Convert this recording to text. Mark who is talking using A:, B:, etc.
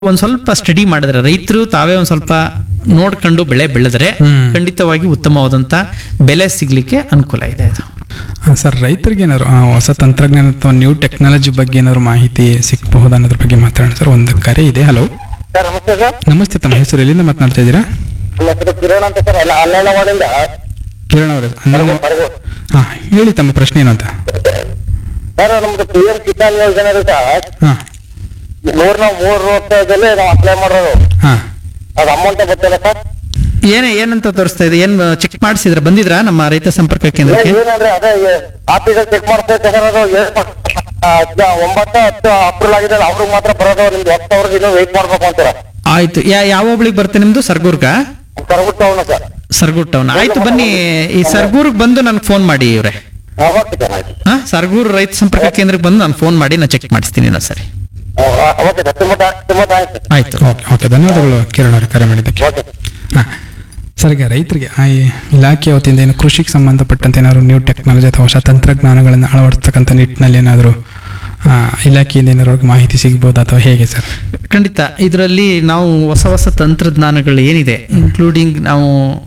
A: ಒಂದ್ ಸ್ವಲ್ಪ ಸ್ಟಡಿ ಮಾಡಿದ್ರೆ ರೈತರು ತಾವೇ ಒಂದ್ ಸ್ವಲ್ಪ ನೋಡ್ಕೊಂಡು ಬೆಳೆ ಬೆಳೆದ್ರೆ
B: ಹ್ಮ್.
A: ಖಂಡಿತವಾಗಿ ಉತ್ತಮವಾದಂತ ಬೆಲೆ ಸಿಗ್ಲಿಕ್ಕೆ ಅನುಕೂಲ ಇದೆ ಇದು
B: ಆ, ಸರ್ ರೈತರಿಗೆ ಏನಾದ್ರು ಆ, ಹೊಸ ತಂತ್ರಜ್ಞಾನ ಅಥವಾ ನ್ಯೂ ಟೆಕ್ನಾಲಜಿ ಬಗ್ಗೆ ಏನಾದ್ರು ಮಾಹಿತಿ ಸಿಗಬಹುದಾ ಅನ್ನೋದ್ರ ಬಗ್ಗೆ ಮಾತಾಡೋಣ ಸರ್ ಒಂದು ಕರೆ ಇದೆ ಹಲೋ
C: ಸರ್ ನಮಸ್ತೆ ಸರ್
B: ನಮಸ್ತೆ ತಮ್ಮ ಹೆಸರು ಎಲ್ಲಿಂದ ಮಾತನಾಡ್ತಾ ಇದ್ದೀರಾ
C: ನಮ್ಮ ಹೆಸರು ಕಿರಣ್ ಅಂತ ಸರ್ ಅಲ್ಲ ಅಲ್ಲವಾಡಿಂದ
B: ಕಿರಣ್ ಅವರೇ ಹಾಂ ಹೇಳಿ ತಮ್ಮ ಪ್ರಶ್ನೆ ಏನು ಅಂತ
C: ಸರ್ ನಮ್ದು ಪಿ ಎಂ ಕಿಸಾನ್ ಯೋಜನೆ ಇದೆ ಸರ್
B: ಹಾಂ
C: ಮೂರ್ ನಾವು ಮೂರು ವರ್ಷದಲ್ಲಿ ನಾವು ಅಪ್ಲೈ ಮಾಡೋದು
B: ಹಾಂ
C: ಅದು ಅಮೌಂಟ್ ಗೊತ್ತಿಲ್ಲ ಸರ್
A: ಏನೇ ಏನಂತ ತೋರಿಸ್ತಾ ಇದೆ ಏನ್ ಚೆಕ್ ಮಾಡಿಸಿದ್ರ ಬಂದಿದ್ರಾ ನಮ್ಮ ರೈತ ಸಂಪರ್ಕ ಕೇಂದ್ರಕ್ಕೆ
C: ಏನಂದ್ರೆ ಅದೇ ಆಫೀಸಲ್ಲಿ ಚೆಕ್ ಮಾಡ್ತೈತೆ ಸರ್ ಅದು ಏನ್ ಆ, ಹತ್ತು- ಒಂಬತ್ತು ಹತ್ತು ಅಪ್ರೂವಲ್ ಆಗಿದೆ ಅವ್ರಿಗೆ ಮಾತ್ರ ಬರೋದು ನಿಮ್ದು ಹತ್ತು ಅವ್ರಿಗೆ ಇನ್ನೂ ವೆಯ್ಟ್ ಮಾಡ್ಬೇಕು ಅಂತೀರ
A: ಆಯ್ತು ಯಾ- ಯಾವ ಹೋಬಳಿಗೆ ಬರುತ್ತೆ ನಿಮ್ದು ಸರ್ಗೂರ್ಗ
C: ಕರ್ಬಿಟ್ಟು ಅವನು ಸರ್
A: ಸರ್ಗೂರ್ ಟೌನ್ ಆಯ್ತು ಬನ್ನಿ ಈ ಸರ್ಗೂರ್ಗ್ ಬಂದು ನನ್ಗೆ ಫೋನ್ ಮಾಡಿ ಇವ್ರೆ
C: ಆ, ಓಕೆ ಸರ್ ಆಯ್ತು
A: ಹಾ ಸರ್ಗೂರ್ ರೈತ ಸಂಪರ್ಕ ಕೇಂದ್ರಕ್ಕೆ ಬಂದು ನಾನು ಫೋನ್ ಮಾಡಿ ನಾನು ಚೆಕ್ ಮಾಡಿಸ್ತೀನಿ ಇನ್ನೊಂದ್ ಸರಿ
C: ಆ, ಆ, ಓಕೆ ಸರ್ ತುಂಬ ತುಂಬ ಥ್ಯಾಂಕ್ಸ್ ಸರ್
A: ಆಯ್ತು
B: ಓಕೆ ಓಕೆ ಧನ್ಯವಾದಗಳು ಕಿರಣ್ ಅವರೇ ಕರೆ ಮಾಡಿದ್ದಕ್ಕೆ
C: ಓಕೆ
B: ಹಾಂ ಸರ್ ಈಗ ರೈತರಿಗೆ ಆ ಈ ಇಲಾಖೆ ವತಿಯಿಂದ ಏನು ಕೃಷಿಗೆ ಸಂಬಂಧಪಟ್ಟಂತೆ ಏನಾದ್ರು ನ್ಯೂ ಟೆಕ್ನಾಲಜಿ ಅಥವಾ ಹೊಸ ತಂತ್ರಜ್ಞಾನಗಳನ್ನು ಅಳವಡಿಸ್ತಕ್ಕಂಥ ನಿಟ್ಟಿನಲ್ಲಿ ಏನಾದರೂ ಇಲಾಖೆಯಿಂದ ಏನಾದ್ರು ಅವ್ರಿಗೆ ಮಾಹಿತಿ ಸಿಗ್ಬೋದಾ ಅಥವಾ ಹೇಗೆ ಸರ್
A: ಖಂಡಿತ ಇದರಲ್ಲಿ ನಾವು ಹೊಸ ಹೊಸ ತಂತ್ರಜ್ಞಾನಗಳು ಏನಿದೆ ಇನ್ಕ್ಲೂಡಿಂಗ್ ನಾವು